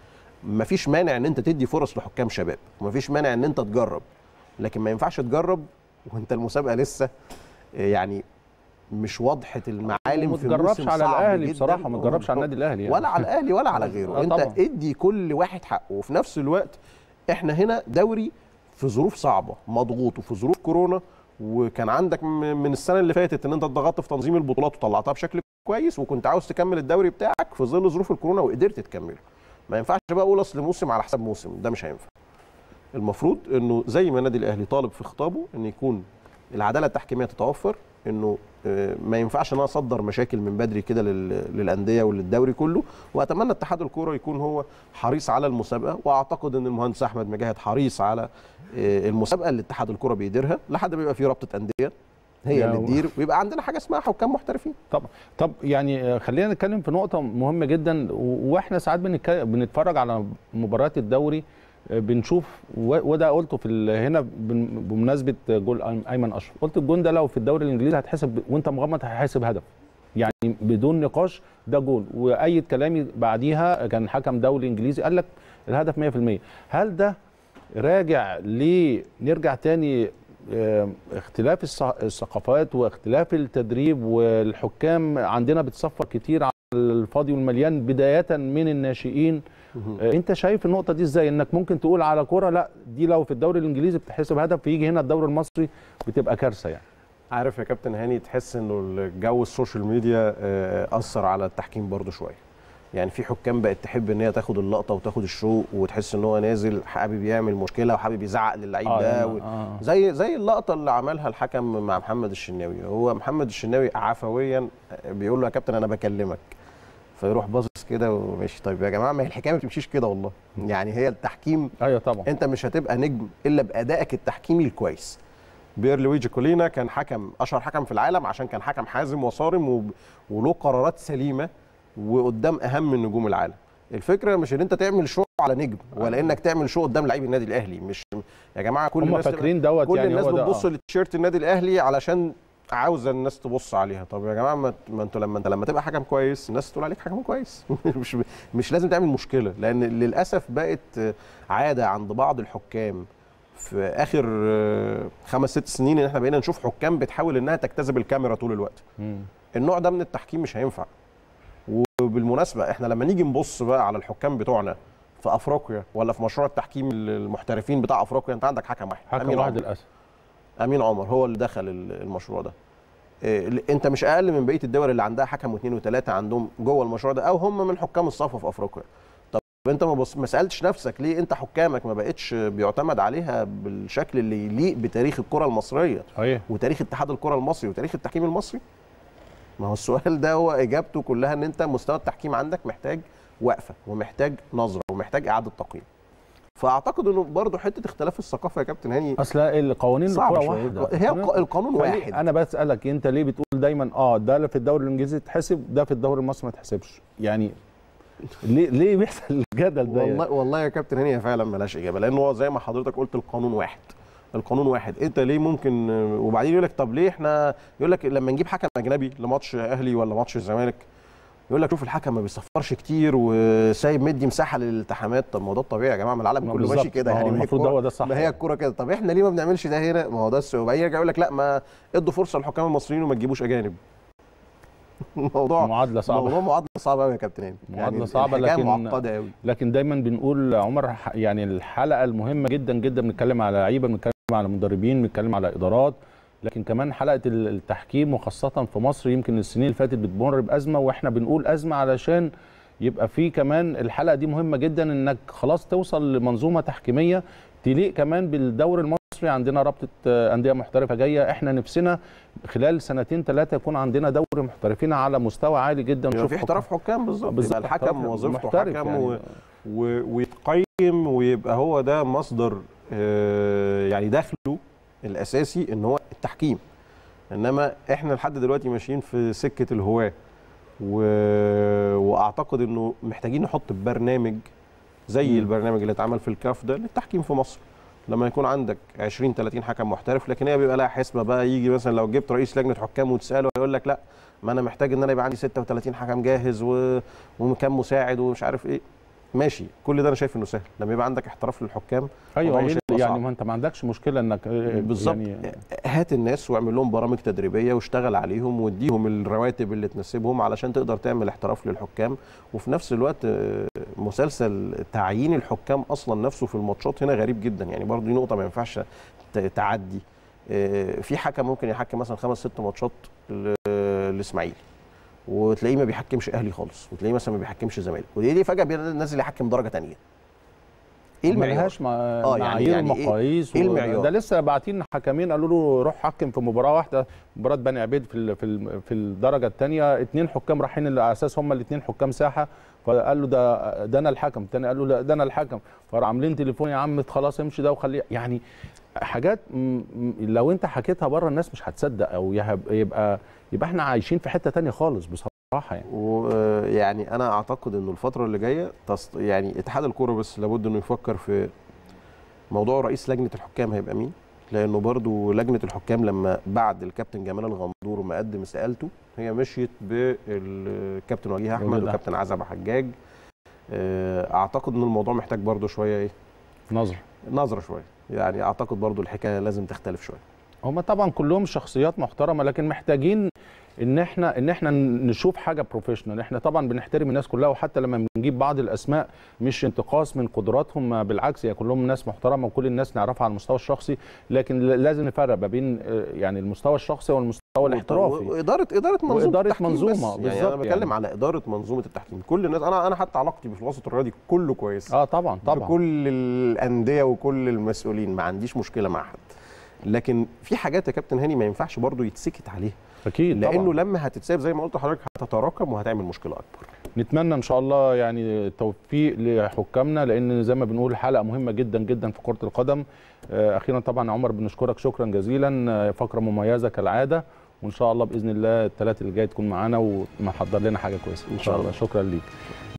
مفيش مانع ان انت تدي فرص لحكام شباب ومفيش مانع ان انت تجرب لكن ما ينفعش تجرب وانت المسابقه لسه آه، يعني مش واضحه المعالم وما في تجربش موسم على صعب الاهلي جدا. بصراحه ما تجربش على النادي الاهلي يعني. ولا على الاهلي ولا على غيره آه انت طبعاً. ادي كل واحد حقه وفي نفس الوقت احنا هنا دوري في ظروف صعبه مضغوط وفي ظروف كورونا وكان عندك م- من السنه اللي فاتت ان انت اتضغطت في تنظيم البطولات وطلعتها بشكل كويس وكنت عاوز تكمل الدوري بتاعك في ظل ظروف الكورونا وقدرت تكمله ما ينفعش بقى اقول اصل موسم على حساب موسم ده مش هينفع المفروض انه زي ما النادي الاهلي طالب في خطابه ان يكون العداله التحكيميه تتوفر انه آه، ما ينفعش ان انا اصدر مشاكل من بدري كده لل- للانديه وللدوري كله واتمنى اتحاد الكوره يكون هو حريص على المسابقه واعتقد ان المهندس احمد مجاهد حريص على آه، المسابقه اللي اتحاد الكوره بيديرها لحد ما يبقى في رابطه انديه هي يا اللي و- تدير ويبقى عندنا حاجه اسمها حكام محترفين طب طب يعني آه، خلينا نتكلم في نقطة مهمة جدا و- واحنا ساعات بنتك- بنتفرج على مباريات الدوري آه، بنشوف و- وده قلته في ال- هنا بن- بمناسبة جول أيم- ايمن اشرف قلت الجون ده لو في الدوري الانجليزي هتحسب وانت مغمض هيحسب هدف يعني بدون نقاش ده جول وايد كلامي بعديها كان حكم دولي انجليزي قال لك الهدف 100% هل ده راجع ليه نرجع تاني آه، اختلاف الث- الثقافات واختلاف التدريب والحكام عندنا بتصفر كتير على الفاضي والمليان بداية من الناشئين آه، انت شايف النقطة دي ازاي انك ممكن تقول على كرة لا دي لو في الدوري الانجليزي بتحسب هدف ويجي هنا الدوري المصري بتبقى كارثة يعني عارف يا كابتن هاني تحس انه الجو السوشيال ميديا آه، اثر على التحكيم برضو شويه يعني في حكام بقت تحب ان هي تاخد اللقطه وتاخد الشو وتحس ان هو نازل حابب يعمل مشكله وحابب يزعق للعيب آه، ده يعني- و... آه. زي زي اللقطه اللي عملها الحكم مع محمد الشناوي هو محمد الشناوي عفويا بيقول له يا كابتن انا بكلمك فيروح باصص كده وماشي طيب يا جماعه ما هي الحكايه ما بتمشيش كده والله يعني هي التحكيم ايوه طبعا انت مش هتبقى نجم الا بادائك التحكيمي الكويس بير لويجي كولينا كان حكم اشهر حكم في العالم عشان كان حكم حازم وصارم وب- وله قرارات سليمه وقدام اهم من نجوم العالم الفكره مش ان انت تعمل شو على نجم ولا انك تعمل شو قدام لعيب النادي الاهلي مش يا جماعه كل هم الناس فاكرين دوت كل يعني الناس هو ده بتبص آه. لتيشيرت النادي الاهلي علشان عاوزه الناس تبص عليها طب يا جماعه ما ما انتوا لما انت لما تبقى حكم كويس الناس تقول عليك حكم كويس مش مش لازم تعمل مشكله لان للاسف بقت عاده عند بعض الحكام في اخر آه، خمس ست سنين ان احنا بقينا نشوف حكام بتحاول انها تجتذب الكاميرا طول الوقت مم. النوع ده من التحكيم مش هينفع وبالمناسبه احنا لما نيجي نبص بقى على الحكام بتوعنا في افريقيا ولا في مشروع التحكيم المحترفين بتاع افريقيا انت عندك حكم واحد حكم أمين واحد عمر. للاسف امين عمر هو اللي دخل ال- المشروع ده إيه، انت مش اقل من بقيه الدول اللي عندها حكم واثنين وثلاثه عندهم جوه المشروع ده او هم من حكام الصف في افريقيا طب انت ما بص ما سالتش نفسك ليه انت حكامك ما بقتش بيعتمد عليها بالشكل اللي يليق بتاريخ الكره المصريه صحيح وتاريخ اتحاد الكره المصري وتاريخ التحكيم المصري ما هو السؤال ده هو اجابته كلها ان انت مستوى التحكيم عندك محتاج وقفه ومحتاج نظره ومحتاج اعاده تقييم فاعتقد انه برضه حته اختلاف الثقافه يا كابتن هاني اصل القوانين صعب الكرة شوية. واحدة هي الق- القانون فليه- واحد انا بسالك انت ليه بتقول دايما اه ده في الدوري الانجليزي تحسب ده في الدوري المصري ما تحسبش يعني ليه ليه بيحصل الجدل ده يعني؟ والله والله يا كابتن هاني هي فعلا ملهاش اجابه لان هو زي ما حضرتك قلت القانون واحد القانون واحد انت ليه ممكن وبعدين يقول لك طب ليه احنا يقول لك لما نجيب حكم اجنبي لماتش اهلي ولا ماتش الزمالك يقول لك شوف الحكم ما بيصفرش كتير وسايب مدي مساحه للالتحامات طب ما هو ده الطبيعي يا جماعه ما العالم ما كله بالظبط. ماشي كده ما هو يعني ما هي المفروض الكرة- هو ده الصح ما هي يعني. الكوره كده طب احنا ليه ما بنعملش ده هنا ما هو ده السؤال وبعدين يرجع يقول لك لا ما ادوا فرصه للحكام المصريين وما تجيبوش اجانب موضوع معادله صعبه موضوع معادله صعبه قوي يا كابتن هاني معادلة صعبة، الحكاية لكن- معقده قوي لكن دايما بنقول عمر ح- يعني الحلقه المهمه جدا جدا بنتكلم على لعيبه بنتكلم على مدربين بنتكلم على ادارات لكن كمان حلقه ال- التحكيم وخاصه في مصر يمكن السنين اللي فاتت بتمر بازمه واحنا بنقول ازمه علشان يبقى في كمان الحلقه دي مهمه جدا انك خلاص توصل لمنظومه تحكيميه تليق كمان بالدوري المصري عندنا رابطه آه، انديه محترفه جايه احنا نفسنا خلال سنتين ثلاثه يكون عندنا دوري محترفين على مستوى عالي جدا يبقى نشوف في احتراف حكام بالظبط بالظبط، يبقى الحكم احتراف وظيفته محترف حكم يعني. و... و... ويتقيم ويبقى هو ده مصدر آه، يعني دخله الاساسي ان هو التحكيم انما احنا لحد دلوقتي ماشيين في سكه الهواه و... واعتقد انه محتاجين نحط برنامج زي مم. البرنامج اللي اتعمل في الكاف ده للتحكيم في مصر لما يكون عندك 20 30 حكم محترف لكن هي بيبقى لها حسبه بقى يجي مثلا لو جبت رئيس لجنه حكام وتساله يقول لك لا ما انا محتاج ان انا يبقى عندي 36 حكم جاهز و... وكم مساعد ومش عارف ايه ماشي كل ده انا شايف انه سهل لما يبقى عندك احتراف للحكام ايوه والله مش إيه هيبقى يعني صعب. ما انت ما عندكش مشكله انك آه، بالظبط يعني هات الناس واعمل لهم برامج تدريبيه واشتغل عليهم واديهم الرواتب اللي تناسبهم علشان تقدر تعمل احتراف للحكام وفي نفس الوقت آه، مسلسل تعيين الحكام اصلا نفسه في الماتشات هنا غريب جدا يعني برضو دي نقطه ما ينفعش ت- تعدي آه، في حكم ممكن يحكم مثلا خمس ست ماتشات ل- للاسماعيلي وتلاقيه ما بيحكمش اهلي خالص وتلاقيه مثلا ما بيحكمش زمالك ودي دي فجاه بينزل يحكم درجه تانية ايه المعيار ملهاش مع آه، يعني- معايير يعني إيه- المقاييس إيه و- المعيار؟ ده لسه باعتين حكمين قالوا له روح حكم في مباراه واحده مباراه بني عبيد في ال- في ال- في الدرجه الثانيه اثنين حكام رايحين اللي على اساس هم الاثنين حكام ساحه فقال له ده ده انا الحكم الثاني قال له لا ده انا الحكم فراح عاملين تليفون يا عم خلاص امشي ده وخليه يعني حاجات م- م- لو انت حكيتها بره الناس مش هتصدق او يهب- يبقى يبقى احنا عايشين في حته تانية خالص بصراحه يعني ويعني انا اعتقد انه الفتره اللي جايه تص... يعني اتحاد الكوره بس لابد انه يفكر في موضوع رئيس لجنه الحكام هيبقى مين لانه برضو لجنه الحكام لما بعد الكابتن جمال الغندور ما قدم استقالته هي مشيت بالكابتن وجيه احمد وجيه وكابتن عزب حجاج آه، اعتقد ان الموضوع محتاج برضو شويه ايه نظر نظره شويه يعني اعتقد برضو الحكايه لازم تختلف شويه هما طبعا كلهم شخصيات محترمه لكن محتاجين ان احنا ان احنا نشوف حاجه بروفيشنال احنا طبعا بنحترم الناس كلها وحتى لما بنجيب بعض الاسماء مش انتقاص من قدراتهم بالعكس هي كلهم ناس محترمه وكل الناس نعرفها على المستوى الشخصي لكن ل- لازم نفرق ما بين آه، يعني المستوى الشخصي والمستوى الاحترافي واداره اداره منظومه وإدارة التحكيم منظومة، بس. يعني بالظبط انا بتكلم يعني. على اداره منظومه التحكيم كل الناس انا انا حتى علاقتي بالوسط الرياضي كله كويس اه طبعا طبعا بكل الانديه وكل المسؤولين ما عنديش مشكله مع حد لكن في حاجات يا كابتن هاني ما ينفعش برضو يتسكت عليها اكيد لانه طبعا لما هتتساب زي ما قلت لحضرتك هتتراكم وهتعمل مشكله اكبر نتمنى ان شاء الله يعني توفيق لحكامنا لان زي ما بنقول حلقه مهمه جدا جدا في كره القدم آه، اخيرا طبعا يا عمر بنشكرك شكرا جزيلا آه، فقره مميزه كالعاده وان شاء الله باذن الله الثلاث اللي جاي تكون معانا ومحضر لنا حاجه كويسه ان شاء الله شكرا ليك